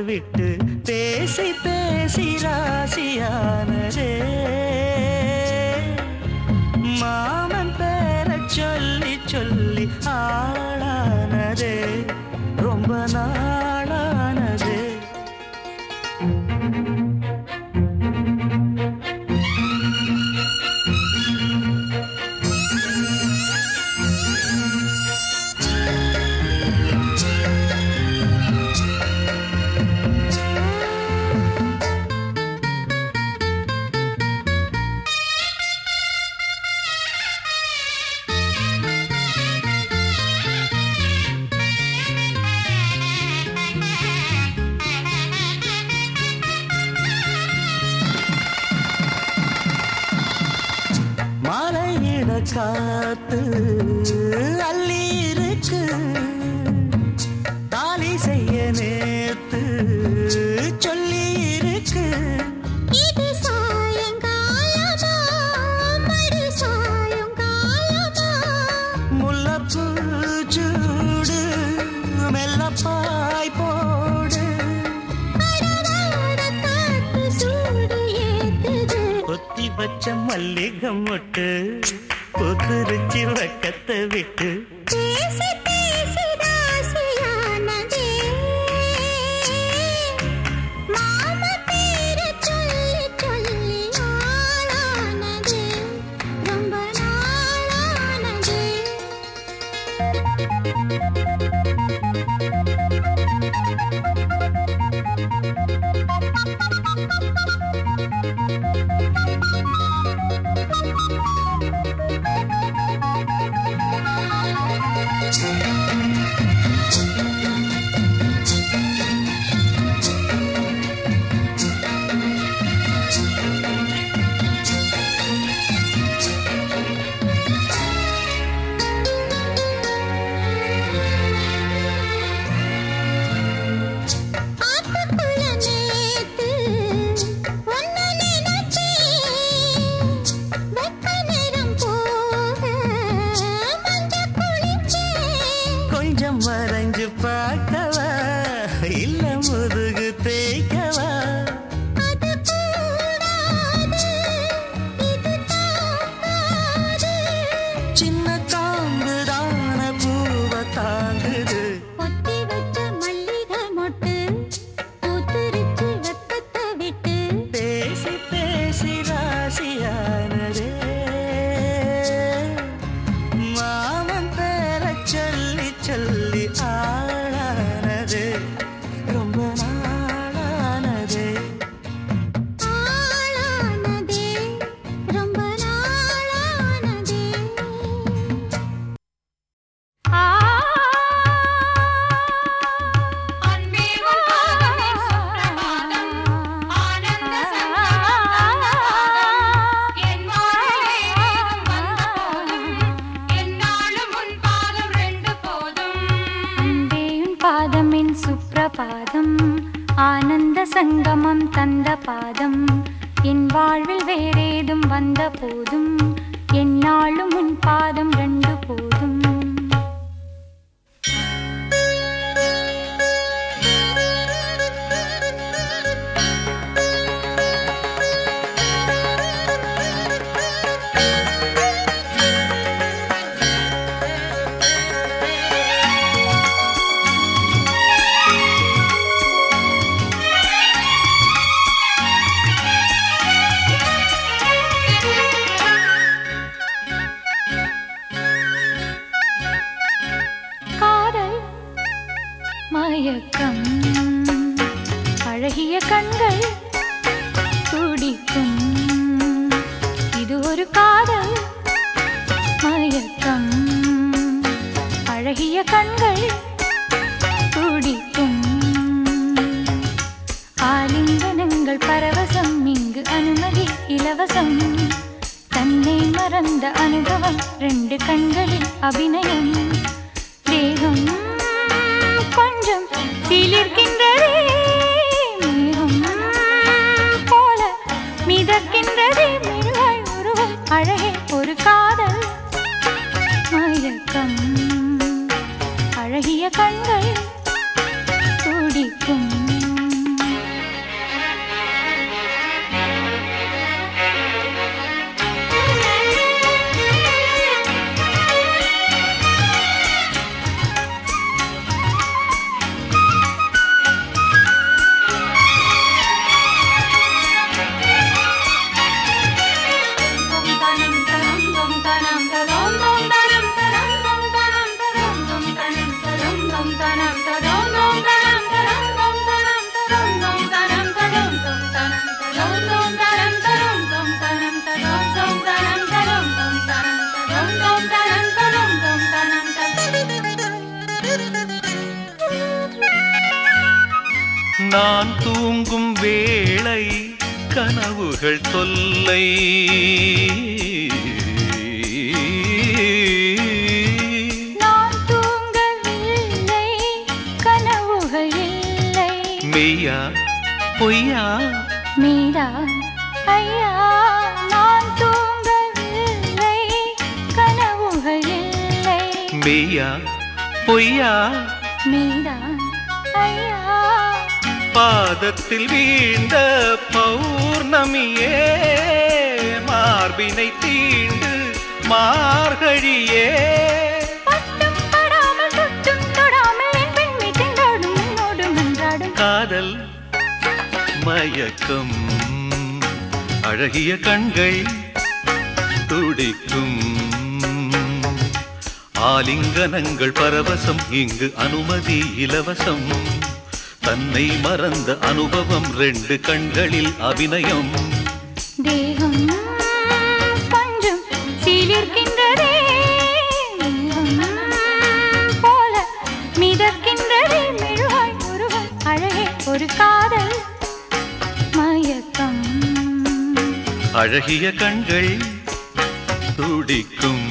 விட்டு பேசி பேசி ராசியானதே மாமன் பேர சொல்லி சொல்லி ஆளானதே ரொம்ப நாளானதே மலையிட காத்து அள்ளி இருக்கு தாலி செய்ய நேத்து சொல்லி இருக்கு இது சாயங்காலமா மறு சாயங்காலமா முல்லப்பூ சூடு மெல்லப்பாய் போடு அடவாட காத்து சூடு ஏத்துது கொத்தி வச்ச மல்லிகை மொட்டு கொத்துருச்சி வக்கத்தை விட்டு பேசி பேசி ராசியானதே மாம பேர சொல்லி சொல்லி ஆளானதே ரொம்ப நாளானதே ஆத்துக்குள்ள நேத்து ஒன்னு நினைச்சேன் வெக்க நேரம் போக மஞ்ச குளிச்சேன் கொஞ்சம் வரைஞ்சு பார்க்கவா இல்ல முதுகு தேய்க்கவா அது கூடாது இது தாங்காது சின்ன காம்புதான பூவை தாங்குது பொத்தி வச்ச மல்லிகை மொட்டு பூத்துருச்சு வெக்கத்தை விட்டு பேசி பேசி ராசியானதே மாமன் பேர சொல்லி சொல்லி ஆளானது ரொம்ப நாளானது ஆளானதே ரொம்ப நாளானதே அன்பேவன் பாதமே சுப்பிரபாதம் ஆனந்த சங்கமம் என் வாழ்விலே ஏதும் வந்த போதும் என்னாலும் உன் பாதம் ரெண்டு போதும் அன்பேயுன் பாதமின் சுப்ரபாதம் ஆனந்த சங்கமம் தந்த பாதம் என் வாழ்வில் வேறேதும் வந்த போதும் என்னாலும் உன் பாதம் ரெண்டு போதும் காதல் மயக்கம் அழகிய கண்கள் துடிக்கும் இது ஒரு காதல் மயக்கம் அழகிய கண்கள் துடிக்கும் ஆலிங்கனங்கள் பரவசம் இங்கு அனுமதி இலவசம் தன்னை மறந்த அனுபவம் ரெண்டு கண்களில் அபிநயம் தேகம் கொஞ்சம் சிலிர்க்கின்றதே மேகம் போல மிதக்கின்றதே மிருகாய் உருவம் அழகே ஒரு காதல் மயக்கம் அழகிய கண்கள் துடிக்கும் நான் தூங்கும் வேளை கனவுகள் தொல்லை நான் தூங்கவில்லை கனவுகள் இல்லை மெய்யா பொய்யா மீரா ஐயா நான் தூங்கவில்லை கனவுகள் இல்லை மெய்யா பொய்யா மீரா ஐயா பாதத்தில் வீழ்ந்த பௌர்ணமியே மார்பினை தீண்டு மார்கழியே பட்டும் படாமல் தொட்டும் தொடாமல் என் பெண்மை திண்டாடும் உன்னோடு மன்றாடும் காதல் மயக்கம் அழகிய கண்கள் துடிக்கும் ஆலிங்கனங்கள் பரவசம் இங்கு அனுமதி இலவசம் தன்னை மறந்த அனுபவம் ரெண்டு கண்களில் அபிநயம் தேகம் கொஞ்சம் சீலிருக்கின்றதே மேகம் போல மிதக்கின்றதே மெழுகாய் ஒருவன் அழகே ஒரு காதல் மயக்கம் அழகிய கண்கள் துடிக்கும்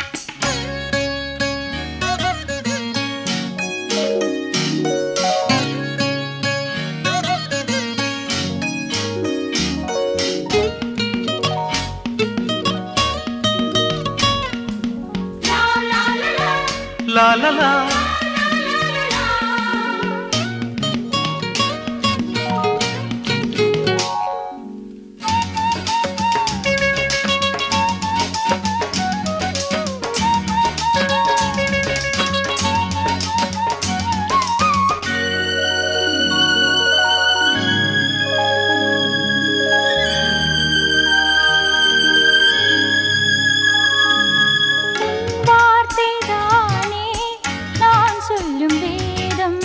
லா லா லா வார்த்தை தானே நான் சொல்லும் வேதம்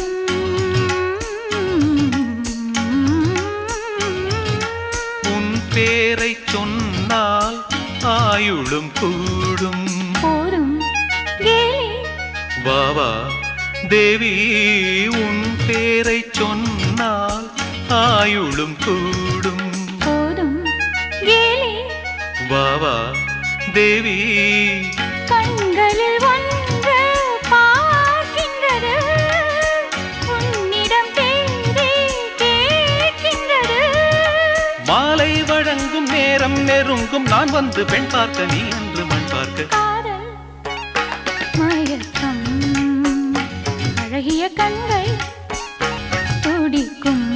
உன் பேரை சொன்னால் ஆயுளும் கூடும் போதும் கேலி வாவா தேவி உன் பேரை சொன்னால் ஆயுளும் கூடும் போதும் கேலி வாவா தேவி கண்களில் ஒன்று பார்க்கின்றது உன்னிடம் தேடி கேட்கின்றது மாலை வழங்கும் நேரம் நெருங்கும் நான் வந்து பெண் பார்க்க நீ என்று மண் பார்க்க காதல் மயக்கம் அழகிய கண்கள் துடிக்கும்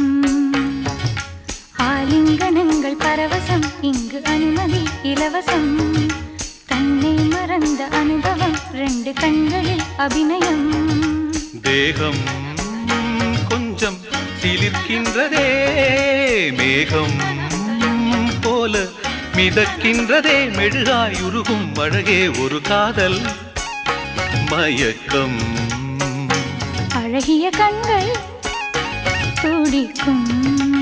ஆலிங்கனங்கள் பரவசம் இங்கு அனுமதி இலவசம் தன்னை மறந்த அனுபவம் ரெண்டு கண்களில் அபிநயம் தேகம் கொஞ்சம் சிலிர்க்கின்றதே மேகம் போல மிதக்கின்றதே மெழுகாய் உருகும் அழகே ஒரு காதல் மயக்கம் அழகிய கண்கள் துடிக்கும்